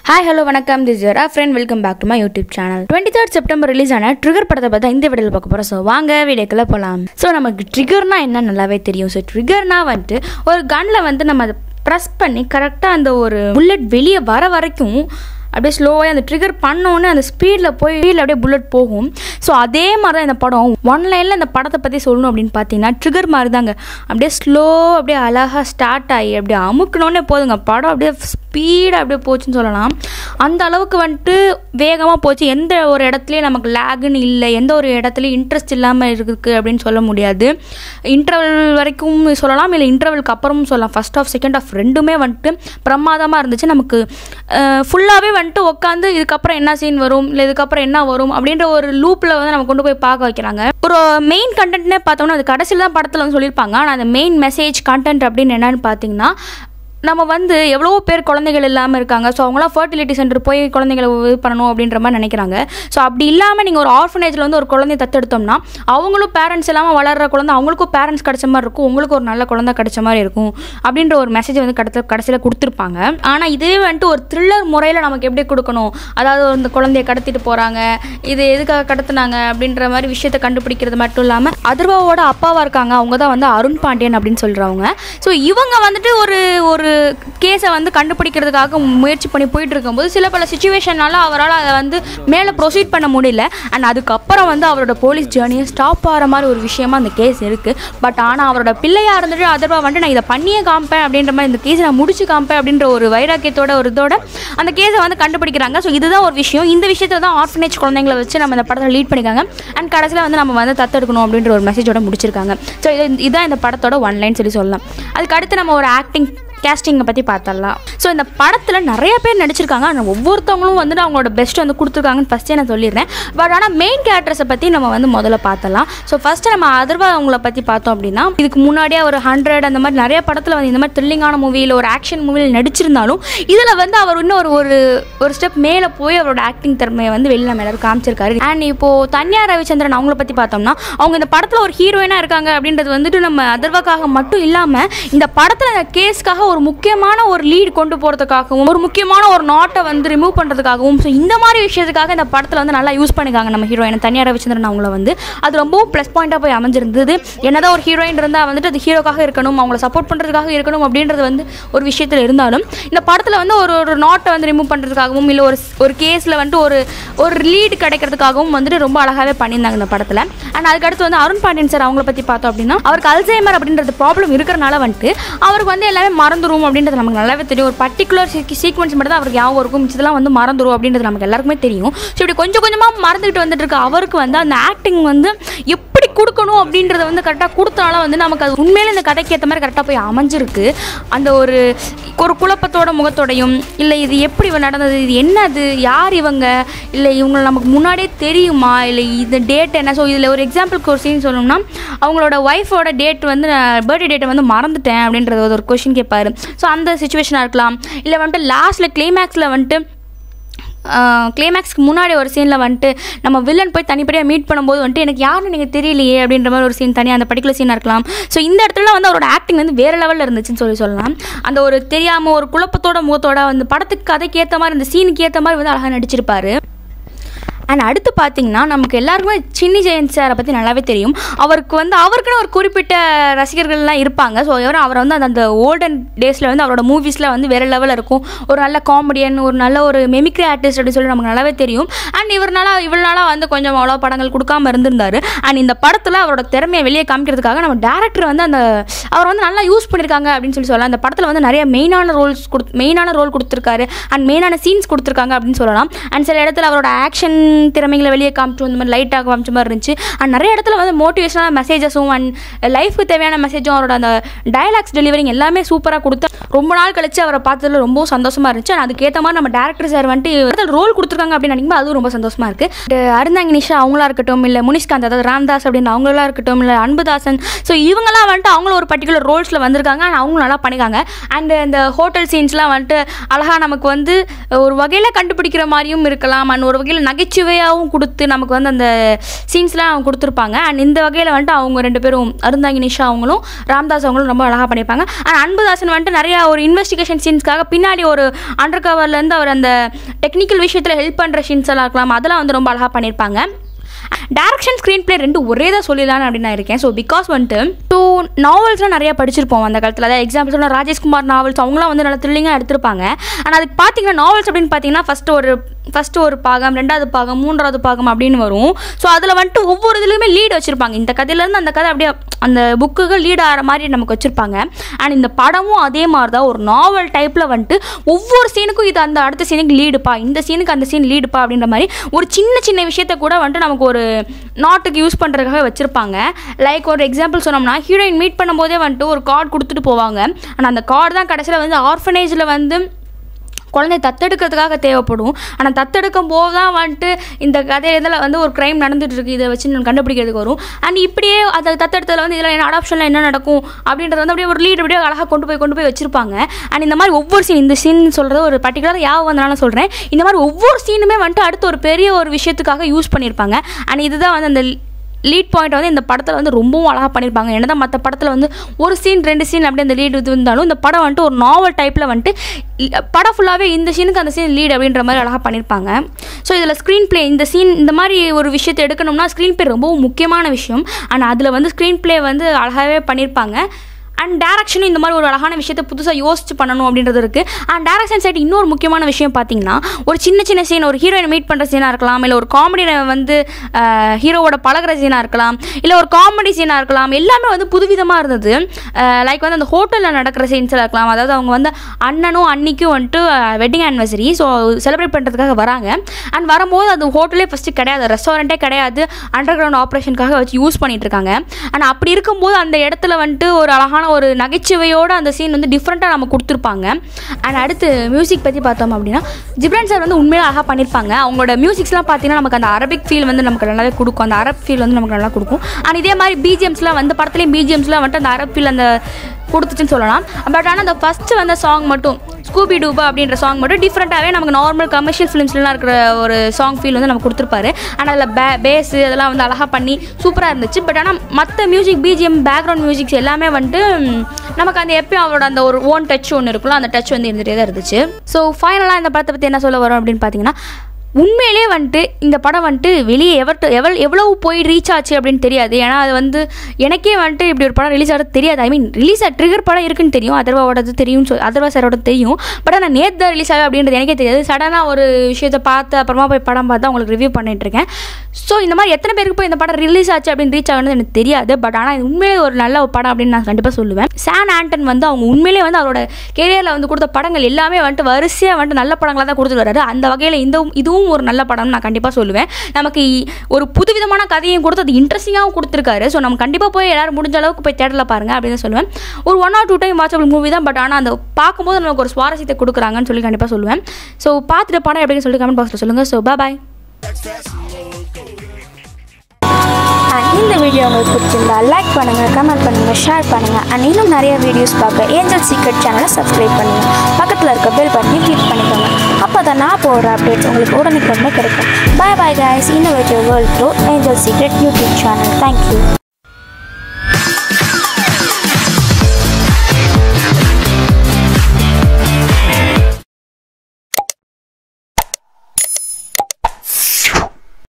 hi hello வணக்கம் this your friend welcome back to my YouTube channel twenty third September release ஆன Trigger படத்தை பார்த்தா இந்த வீடியோவில் பார்க்க போகிறோம் ஸோ வாங்க வீடியோக்குள்ள போகலாம் ஸோ நமக்கு ட்ரிகர்னா என்ன நல்லாவே தெரியும் ஸோ ட்ரிகர்னா வந்துட்டு ஒரு கன்னில் வந்து நம்ம அதை ப்ரெஸ் பண்ணி கரெக்டாக அந்த ஒரு புல்லட் வெளியே வர வரைக்கும் அப்படியே ஸ்லோவாக அந்த ட்ரிகர் பண்ணோன்னே அந்த ஸ்பீடில் போய் ஸ்பீடில் அப்படியே புல்லட் போகும் ஸோ அதே மாதிரி தான் இந்த படம் ஒன் லைனில் இந்த படத்தை பற்றி சொல்லணும் அப்படின்னு பார்த்தீங்கன்னா ட்ரிகர் மாதிரி தாங்க அப்படியே ஸ்லோ அப்படியே அழகாக ஸ்டார்ட் ஆகி அப்படியே அமுக்கணுன்னே போதுங்க படம் அப்படியே ஸ்பீடாக அப்படியே போச்சுன்னு சொல்லலாம் அந்த அளவுக்கு வந்துட்டு வேகமாக போச்சு எந்த ஒரு இடத்துலையும் நமக்கு லேகுன்னு இல்லை எந்த ஒரு இடத்துலையும் இன்ட்ரெஸ்ட் இல்லாமல் இருக்குது அப்படின்னு சொல்ல முடியாது இன்டர்வல் வரைக்கும் சொல்லலாம் இல்லை இன்டர்வலுக்கு அப்புறமும் சொல்லலாம் ஃபர்ஸ்ட் ஆஃப் செகண்ட் ஆஃப் ரெண்டுமே வந்துட்டு பிரமாதமாக இருந்துச்சு நமக்கு ஃபுல்லாகவே வந்துட்டு உட்காந்து இதுக்கப்புறம் என்ன சீன் வரும் இல்லை இதுக்கப்புறம் என்ன வரும் அப்படின்ற ஒரு லூப்பில் வந்து நம்ம கொண்டு போய் பார்க்க வைக்கிறாங்க ஒரு மெயின் கண்டென்ட்னே பார்த்தோம்னா அது கடைசியில் தான் படத்தில் வந்து சொல்லியிருப்பாங்க ஆனால் அந்த மெயின் மெசேஜ் கண்டென்ட் அப்படின்னு என்னன்னு பார்த்தீங்கன்னா நம்ம வந்து எவ்வளோ பேர் குழந்தைகள் இல்லாமல் இருக்காங்க ஸோ அவங்களாம் ஃபர்டிலிட்டி சென்டர் போய் குழந்தைகளை இது பண்ணணும் அப்படின்ற மாதிரி நினைக்கிறாங்க ஸோ அப்படி இல்லாமல் நீங்கள் ஒரு ஆர்ஃபனேஜில் வந்து ஒரு குழந்தைய தத்தெடுத்தோம்னா அவங்களும் பேரண்ட்ஸ் இல்லாமல் வளர்கிற குழந்தை அவங்களுக்கும் பேரண்ட்ஸ் கிடைச்ச மாதிரி இருக்கும் உங்களுக்கு ஒரு நல்ல குழந்தை கிடைச்ச மாதிரி இருக்கும் அப்படின்ற ஒரு மெசேஜ் வந்து கடத்த கடைசியில் கொடுத்துருப்பாங்க ஆனால் இதே வந்துட்டு ஒரு த்ரில்லர் முறையில் நமக்கு எப்படி கொடுக்கணும் அதாவது இந்த குழந்தைய கடத்திட்டு போகிறாங்க இது எதுக்காக கடத்துனாங்க அப்படின்ற மாதிரி விஷயத்தை கண்டுபிடிக்கிறது மட்டும் இல்லாமல் அதர்வாவோட அப்பாவாக இருக்காங்க அவங்க தான் வந்து அருண் பாண்டியன் அப்படின்னு சொல்கிறவங்க ஸோ இவங்க வந்துட்டு ஒரு ஒரு கேஸை வந்து கண்டுபிடிக்கிறதுக்காக முயற்சி பண்ணி போயிட்டு இருக்கும்போது சில பல சுச்சுவேஷனால அவரால் அதை வந்து மேலே ப்ரொசீட் பண்ண முடியல அண்ட் அதுக்கப்புறம் வந்து அவரோட போலீஸ் ஜேர்னியை ஸ்டாப் ஆகிற மாதிரி ஒரு விஷயமா அந்த கேஸ் இருக்குது பட் ஆனால் அவரோட பிள்ளையாக இருந்துட்டு அதர்வா வந்துட்டு நான் இதை பண்ணியே காமிப்பேன் அப்படின்ற மாதிரி இந்த கேஸை நான் முடிச்சு காமிப்பேன் அப்படின்ற ஒரு வைராக்கியத்தோட ஒரு இதோட அந்த கேஸை வந்து கண்டுபிடிக்கிறாங்க ஸோ இதுதான் ஒரு விஷயம் இந்த விஷயத்தை தான் ஆர்ஃபனேஜ் குழந்தைங்களை வச்சு நம்ம இந்த படத்தில் லீட் பண்ணிக்காங்க அண்ட் கடைசியில் வந்து நம்ம வந்து தத்தெடுக்கணும் அப்படின்ற ஒரு மெசேஜோட முடிச்சிருக்காங்க ஸோ இது இதுதான் இந்த படத்தோட ஒன் லைன் சொல்லி சொல்லலாம் அதுக்கு அடுத்து நம்ம ஒரு ஆக்டிங் கேஸ்டிங்கை பற்றி பார்த்தரலாம் ஸோ இந்த படத்தில் நிறைய பேர் நடிச்சிருக்காங்க ஆனால் ஒவ்வொருத்தவங்களும் வந்துட்டு அவங்களோட பெஸ்ட் வந்து கொடுத்துருக்காங்கன்னு ஃபஸ்ட்டே நான் சொல்லிடுறேன் பட் ஆனால் மெயின் கேரக்டர்ஸை பற்றி நம்ம வந்து முதல்ல பார்த்தலாம் ஸோ ஃபஸ்ட்டு நம்ம அதர்வா அவங்கள பற்றி பார்த்தோம் அப்படின்னா இதுக்கு முன்னாடியே ஒரு ஹண்ட்ரட் அந்த மாதிரி நிறைய படத்தில் வந்து இந்த மாதிரி த்ரில்லிங்கான மூவியில் ஒரு ஆக்ஷன் மூவியில் நடிச்சிருந்தாலும் இதில் வந்து அவர் இன்னும் ஒரு ஒரு ஒரு ஸ்டெப் மேலே போய் அவரோட ஆக்டிங் திறமையை வந்து வெளியில் நம்ம எல்லாரும் காமிச்சிருக்காரு அண்ட் இப்போது தன்யா ரவிச்சந்திரன் அவங்கள பற்றி பார்த்தோம்னா அவங்க இந்த படத்தில் ஒரு ஹீரோயினாக இருக்காங்க அப்படின்றது வந்துட்டு நம்ம அதர்வாக்காக மட்டும் இல்லாமல் இந்த படத்தில் இந்த கேஸ்க்காக ஒரு முக்கியமான ஒரு லீட் கொண்டு போகிறதுக்காகவும் ஒரு முக்கியமான ஒரு நாட்டை வந்து ரிமூவ் பண்ணுறதுக்காகவும் ஸோ இந்த மாதிரி விஷயத்துக்காக இந்த படத்தில் வந்து நல்லா யூஸ் பண்ணிக்காங்க நம்ம ஹீரோயின் தனியா ரவிச்சந்திரன் அவங்கள வந்து அது ரொம்பவும் ப்ளஸ் பாயிண்ட்டாக போய் அமைஞ்சிருந்தது என்னதான் ஒரு ஹீரோயின் இருந்தால் வந்துட்டு அது ஹீரோக்காக இருக்கணும் அவங்கள சப்போர்ட் பண்ணுறதுக்காக இருக்கணும் அப்படின்றது வந்து ஒரு விஷயத்தில் இருந்தாலும் இந்த படத்தில் வந்து ஒரு ஒரு நாட்டை வந்து ரிமூவ் பண்ணுறதுக்காகவும் இல்லை ஒரு ஒரு கேஸில் வந்துட்டு ஒரு ஒரு லீடு கிடைக்கிறதுக்காகவும் வந்துட்டு ரொம்ப அழகாகவே பண்ணியிருந்தாங்க இந்த படத்தில் அண்ட் அதுக்கடுத்து வந்து அருண் பாண்டியன் சார் அவங்கள பற்றி பார்த்தோம் அப்படின்னா அவருக்கு அல்சைமர் அப்படின்றது ப்ராப்ளம் இருக்கிறனால வந்துட்டு அவருக்கு வந்து எல்லாமே மறந்துடும் அப்படின்றது நமக்கு நல்லாவே தெரியும் ஒரு பர்டிகுலர் சீக்வன்ஸ் மட்டும் தான் அவருக்கு ஞாபகம் இருக்கும் இதெல்லாம் வந்து மறந்துடும் அப்படின்றது நமக்கு எல்லாருக்குமே தெரியும் ஸோ இப்படி கொஞ்சம் கொஞ்சமாக மறந்துக்கிட்டு வந்துட்டு இருக்க அவருக்கு வந்து அந்த ஆக்டிங் வந்து எப்படி கொடுக்கணும் அப்படின்றத வந்து கரெக்டாக கொடுத்தனால வந்து நமக்கு அது உண்மையிலே இந்த கதைக்கு ஏற்ற மாதிரி கரெக்டாக போய் அமைஞ்சிருக்கு அந்த ஒரு ஒரு குழப்பத்தோட முகத்தோடையும் இல்லை இது எப்படி நடந்தது இது என்னது யார் இவங்க இல்லை இவங்க நமக்கு முன்னாடியே தெரியுமா இல்லை இந்த டேட் என்ன ஸோ இதில் ஒரு எக்ஸாம்பிளுக்கு ஒரு சீன் சொல்லணும்னா அவங்களோட ஒய்ஃபோட டேட் வந்து பர்த்டே டேட்டை வந்து மறந்துட்டேன் அப்படின்றது ஒரு கொஷின் கேட்பாரு ஸோ அந்த சுச்சுவேஷனாக இருக்கலாம் இல்லை வந்துட்டு லாஸ்ட்டில் கிளைமேக்ஸில் வந்துட்டு கிளைமேக்ஸ்க்கு முன்னாடி ஒரு சீனில் வந்துட்டு நம்ம வில்லன் போய் தனிப்படியாக மீட் பண்ணும்போது வந்துட்டு எனக்கு யாருன்னு நீங்கள் தெரியலையே அப்படின்ற மாதிரி ஒரு சீன் தனியாக அந்த பர்டிகுலர் சீனாக இருக்கலாம் ஸோ இந்த இடத்துல வந்து அவரோட ஆக்டிங் வந்து வேறு லெவலில் இருந்துச்சுன்னு சொல்லி சொல்லலாம் அந்த ஒரு தெரியாமல் ஒரு குழப்பத்தோட முகத்தோட அந்த படத்துக்கு கதைக்கு ஏற்ற மாதிரி இந்த சீனுக்கு ஏற்ற மாதிரி வந்து அழகாக நடிச்சிருப்பாரு அண்ட் அடுத்து பார்த்தீங்கன்னா நமக்கு எல்லாருக்குமே சின்னி ஜெயந்த் சாரை பற்றி நல்லாவே தெரியும் அவருக்கு வந்து அவருக்குன்னு ஒரு குறிப்பிட்ட ரசிகர்கள்லாம் இருப்பாங்க ஸோ எவரும் அவரை வந்து அந்த ஓல்டன் டேஸில் வந்து அவரோட மூவிஸில் வந்து வேறு லெவலில் இருக்கும் ஒரு நல்ல காமெடியன் ஒரு நல்ல ஒரு மெமிக்ரி ஆர்டிஸ்ட் அப்படின்னு சொல்லி நமக்கு நல்லாவே தெரியும் அண்ட் இவர்னால இவ்வளோ நாளாக வந்து கொஞ்சம் அவ்வளோ படங்கள் கொடுக்காம இருந்திருந்தார் அண்ட் இந்த படத்தில் அவரோட திறமையை வெளியே காமிக்கிறதுக்காக நம்ம டேரக்டர் வந்து அந்த அவர் வந்து நல்லா யூஸ் பண்ணியிருக்காங்க அப்படின்னு சொல்லி சொல்லலாம் அந்த படத்தில் வந்து நிறைய மெயினான ரோல்ஸ் கொடு மெயினான ரோல் கொடுத்துருக்காரு அண்ட் மெயினான சீன்ஸ் கொடுத்துருக்காங்க அப்படின்னு சொல்லலாம் அண்ட் சில இடத்துல அவரோட ஆக்ஷன் திறமைகளை வெளியே காமிச்சு இந்த மாதிரி லைட்டாக காமிச்ச மாதிரி இருந்துச்சு அண்ட் நிறைய இடத்துல வந்து மோட்டிவேஷனான மெசேஜஸும் அண்ட் லைஃப்க்கு தேவையான மெசேஜும் அவரோட அந்த டயலாக்ஸ் டெலிவரிங் எல்லாமே சூப்பராக கொடுத்து ரொம்ப நாள் கழிச்சு அவரை பார்த்ததுல ரொம்ப சந்தோஷமாக இருந்துச்சு அண்ட் அதுக்கேற்ற மாதிரி நம்ம டேரக்டர் சார் வந்துட்டு ரோல் கொடுத்துருக்காங்க அப்படின்னு நினைக்கும்போது அதுவும் ரொம்ப சந்தோஷமாக இருக்குது அருந்தாங்க நிஷா அவங்களா இருக்கட்டும் இல்லை முனிஷ்காந்த் அதாவது ராம்தாஸ் அப்படின்னு அவங்களா இருக்கட்டும் இல்லை அன்புதாசன் ஸோ இவங்களாம் வந்துட்டு அவங்களும் ஒரு பர்டிகுலர் ரோல்ஸில் வந்திருக்காங்க அண்ட் அவங்களும் நல்லா பண்ணிக்காங்க அண்ட் இந்த ஹோட்டல் சீன்ஸ்லாம் வந்துட்டு அழகாக நமக்கு வந்து ஒரு வகையில் கண்டுபிடிக்கிற மாதிரியும் இருக்கலாம் அண்ட் ஒரு வகையில் நகைச்சுவை நகைச்சுவையாகவும் கொடுத்து நமக்கு வந்து அந்த சீன்ஸ்லாம் அவங்க கொடுத்துருப்பாங்க அண்ட் இந்த வகையில் வந்துட்டு அவங்க ரெண்டு பேரும் அருந்தாங்கி நிஷா அவங்களும் ராம்தாஸ் அவங்களும் ரொம்ப அழகாக பண்ணியிருப்பாங்க அண்ட் அன்புதாசன் வந்துட்டு நிறையா ஒரு இன்வெஸ்டிகேஷன் சீன்ஸ்க்காக பின்னாடி ஒரு அண்டர் கவர்லேருந்து அவர் அந்த டெக்னிக்கல் விஷயத்தில் ஹெல்ப் பண்ணுற சீன்ஸ் எல்லாம் இருக்கலாம் அதெல்லாம் வந்து ரொம்ப அழகாக பண்ணியிருப்பாங்க டேரக்ஷன் ஸ்க்ரீன் பிளே ரெண்டு ஒரே தான் சொல்லிடலான்னு அப்படின்னு நான் இருக்கேன் ஸோ பிகாஸ் வந்துட்டு டூ நாவல்ஸ்லாம் நிறைய படிச்சிருப்போம் அந்த காலத்தில் அதாவது எக்ஸாம்பிள் சொன்னால் ராஜேஷ்குமார் நாவல்ஸ் அவங்களாம் வந்து நல்லா த்ரில்லிங்காக எடுத்திருப்பாங்க ஆனால் அதுக்கு பார்த்தீங்கன்னா நாவல்ஸ் அப்படின்னு பார்த்தீங்கன்னா ஃபஸ்ட்டு ஒரு ஃபஸ்ட்டு ஒரு பாகம் ரெண்டாவது பாகம் மூன்றாவது பாகம் அப்படின்னு வரும் ஸோ அதில் வந்துட்டு ஒவ்வொரு இதுலையுமே லீடு வச்சுருப்பாங்க இந்த கதையிலேருந்து அந்த கதை அப்படியே அந்த புக்குகள் லீட் ஆகிற மாதிரி நமக்கு வச்சுருப்பாங்க அண்ட் இந்த படமும் அதே மாதிரி தான் ஒரு நாவல் டைப்பில் வந்துட்டு ஒவ்வொரு சீனுக்கும் இது அந்த அடுத்த சீனுக்கு லீடுப்பா இந்த சீனுக்கு அந்த சீன் லீடுப்பா அப்படின்ற மாதிரி ஒரு சின்ன சின்ன விஷயத்த கூட வந்துட்டு நமக்கு ஒரு நாட்டுக்கு யூஸ் பண்ணுறதுக்காக வச்சுருப்பாங்க லைக் ஒரு எக்ஸாம்பிள் சொன்னோம்னா ஹீரோயின் மீட் பண்ணும்போதே வந்துட்டு ஒரு கார்டு கொடுத்துட்டு போவாங்க ஆனால் அந்த கார்டு தான் கடைசியில் வந்து ஆர்ஃபனேஜில் வந்து குழந்தை தத்தெடுக்கிறதுக்காக தேவைப்படும் ஆனால் தத்தெடுக்கும் போது தான் வந்துட்டு இந்த கதையில வந்து ஒரு க்ரைம் நடந்துட்டு இருக்கு இதை வச்சு நம்ம கண்டுபிடிக்கிறதுக்கு வரும் அண்ட் இப்படியே அதை தத்தெடுத்ததில் வந்து இதில் என்ன அடாப்ஷனில் என்ன நடக்கும் அப்படின்றது வந்து அப்படியே ஒரு லீட் அப்படியே அழகாக கொண்டு போய் கொண்டு போய் வச்சிருப்பாங்க அண்ட் இந்த மாதிரி ஒவ்வொரு சீன் இந்த சீன் சொல்கிறது ஒரு பர்டிகுலர் யாவும் வந்தனால சொல்கிறேன் இந்த மாதிரி ஒவ்வொரு சீனுமே வந்துட்டு அடுத்து ஒரு பெரிய ஒரு விஷயத்துக்காக யூஸ் பண்ணியிருப்பாங்க அண்ட் இதுதான் வந்து அந்த லீட் பாயிண்ட் வந்து இந்த படத்தில் வந்து ரொம்பவும் அழகாக பண்ணியிருப்பாங்க என்னதான் மற்ற படத்தில் வந்து ஒரு சீன் ரெண்டு சீன் அப்படி அந்த லீட் இது இருந்தாலும் இந்த படம் வந்துட்டு ஒரு நாவல் டைப்பில் வந்துட்டு இ- படம் ஃபுல்லாகவே இந்த சீனுக்கு அந்த சீன் லீட் அப்படின்ற மாதிரி அழகாக பண்ணியிருப்பாங்க ஸோ இதில் ஸ்க்ரீன் ப்ளே இந்த சீன் இந்த மாதிரி ஒரு விஷயத்தை எடுக்கணும்னா ஸ்க்ரீன் ப்ளே ரொம்பவும் முக்கியமான விஷயம் ஆனால் அதில் வந்து ஸ்க்ரீன் ப்ளே வந்து அழகாகவே பண்ணியிருப்பாங்க அண்ட் டேரக்ஷனும் இந்த மாதிரி ஒரு அழகான விஷயத்தை புதுசாக யோசிச்சு பண்ணணும் அப்படின்றது இருக்குது அண்ட் டேரக்ஷன் சைடு இன்னொரு முக்கியமான விஷயம் பார்த்தீங்கன்னா ஒரு சின்ன சின்ன சீன் ஒரு ஹீரோயின் மீட் பண்ணுற சீனாக இருக்கலாம் இல்லை ஒரு காமெடி வந்து ஹீரோவோட பழகுற சீனாக இருக்கலாம் இல்லை ஒரு காமெடி சீனாக இருக்கலாம் எல்லாமே வந்து புதுவிதமாக இருந்தது லைக் வந்து அந்த ஹோட்டலில் நடக்கிற சீன்ஸில் இருக்கலாம் அதாவது அவங்க வந்து அண்ணனும் அன்னிக்கும் வந்துட்டு வெட்டிங் ஆனிவர்சரி ஸோ செலிப்ரேட் பண்ணுறதுக்காக வராங்க அண்ட் வரும்போது அது ஹோட்டலே ஃபஸ்ட்டு கிடையாது ரெஸ்டாரண்ட்டே கிடையாது அண்டர் கிரவுண்ட் ஆப்ரேஷனுக்காக வச்சு யூஸ் பண்ணிட்டு இருக்காங்க ஆனால் அப்படி இருக்கும்போது அந்த இடத்துல வந்துட்டு ஒரு அழகான ஒரு நகைச்சுவையோட அந்த சீன் வந்து டிஃப்ரெண்ட்டாக நம்ம கொடுத்துருப்பாங்க அண்ட் அடுத்து மியூசிக் பற்றி பார்த்தோம் அப்படின்னா ஜிப்ரான் சார் வந்து உண்மையிலே அழகாக பண்ணியிருப்பாங்க அவங்களோட மியூசிக்ஸ்லாம் பார்த்தீங்கன்னா நமக்கு அந்த அரபிக் ஃபீல் வந்து நமக்கு நல்லாவே கொடுக்கும் அந்த அரப் ஃபீல் வந்து நமக்கு நல்லா கொடுக்கும் அண்ட் இதே மாதிரி பிஜிஎம்ஸ்லாம் வந்து படத்துலேயும் பிஜிஎம்ஸ்லாம் வந்துட்டு அந்த அரப் ஃபீல் அந்த கொடுத்துச்சுன்னு சொல்லலாம் பட் ஆனால் அந்த ஃபஸ்ட்டு வந்த சாங் மட்டும் ஸ்கூபி டூபா அப்படின்ற சாங் மட்டும் டிஃப்ரெண்ட்டாகவே நமக்கு நார்மல் கமர்ஷியல் ஃபிலிம்ஸ்லாம் இருக்கிற ஒரு சாங் ஃபீல் வந்து நமக்கு கொடுத்துருப்பாரு ஆனால் அதில் பே பேஸு அதெல்லாம் வந்து அழகாக பண்ணி சூப்பராக இருந்துச்சு பட் ஆனால் மற்ற மியூசிக் பிஜிஎம் பேக்ரவுண்ட் மியூசிக்ஸ் எல்லாமே வந்துட்டு ம், நமக்கு அந்த எப்பயும் அவரோட அந்த ஒரு ஓன் டச் ஒன்று இருக்குல்ல அந்த டச் வந்து இருந்துகிட்டே தான் இருந்துச்சு ஸோ ஃபைனலாக இந்த படத்தை பற்றி என்ன சொல்ல வரோம் அப்படின்னு பார்த்தீங்கன்னா உண்மையிலே வந்துட்டு இந்த படம் வந்துட்டு வெளியே எவர்ட்டு எவ்வளோ எவ்வளவு போய் ரீச் ஆச்சு அப்படின்னு தெரியாது ஏன்னா அது வந்து எனக்கே வந்துட்டு இப்படி ஒரு படம் ரிலீஸ் ஆகிறது தெரியாது ஐ மீன் ரிலீஸ் ஆ ட்ரிகர் படம் இருக்குன்னு தெரியும் அதர்வாவோடது தெரியும் சொல் அதர்வா சாரோட தெரியும் பட் ஆனால் நேற்று தான் ரிலீஸ் ஆகும் அப்படின்றது எனக்கே தெரியாது சடனாக ஒரு விஷயத்தை பார்த்து அப்புறமா போய் படம் பார்த்து உங்களுக்கு ரிவ்யூ பண்ணிட்டு இருக்கேன் ஸோ இந்த மாதிரி எத்தனை பேருக்கு போய் இந்த படம் ரிலீஸ் ஆச்சு அப்படின்னு ரீச் ஆகுறது எனக்கு தெரியாது பட் ஆனால் இது உண்மையிலே ஒரு நல்ல ஒரு படம் அப்படின்னு நான் கண்டிப்பாக சொல்லுவேன் சான் ஆண்டன் வந்து அவங்க உண்மையிலே வந்து அவரோட கெரியரில் வந்து கொடுத்த படங்கள் எல்லாமே வந்துட்டு வரிசையாக வந்துட்டு நல்ல படங்களாக தான் கொடுத்துட்டு வராரு அந்த வகையில் இந்த இதுவும் ஒரு நல்ல படம்னு நான் கண்டிப்பாக சொல்லுவேன் நமக்கு இ- ஒரு புதுவிதமான கதையும் கொடுத்து அது இன்ட்ரெஸ்டிங்காகவும் கொடுத்துருக்காரு ஸோ நம்ம கண்டிப்பாக போய் எல்லாரும் முடிஞ்ச அளவுக்கு போய் தேட்டரில் பாருங்க அப்படின்னு சொல்லுவேன் ஒரு one or two time watchable movie தான் பட் ஆனால் அந்த பார்க்கும்போது நமக்கு ஒரு சுவாரஸ்யத்தை கொடுக்குறாங்கன்னு சொல்லி கண்டிப்பாக சொல்லுவேன் ஸோ பார்த்துட்டு படம் எப்படின்னு சொல்லி கமெண்ட் பாக்ஸில் சொல்லுங்கள் ஸோ பாய் அண்ட் இந்த வீடியோ உங்களுக்கு பிடிச்சிருந்தா லைக் பண்ணுங்கள் கமெண்ட் பண்ணுங்கள் ஷேர் பண்ணுங்கள் அண்ட் இன்னும் நிறைய வீடியோஸ் பார்க்க ஏஞ்சல் சீக்ரெட் சேனலை சப்ஸ்கிரைப் பண்ணுங்கள் பக்கத்தில் இருக்க பெல் பட்டனையும் கிளிக் பண்ணிக்கோங்க அப்போ தான் நான் போடுற அப்டேட்ஸ் உங்களுக்கு உடனுக்குடனே கிடைக்கும் bye bye guys innovative world through angel secret YouTube channel thank you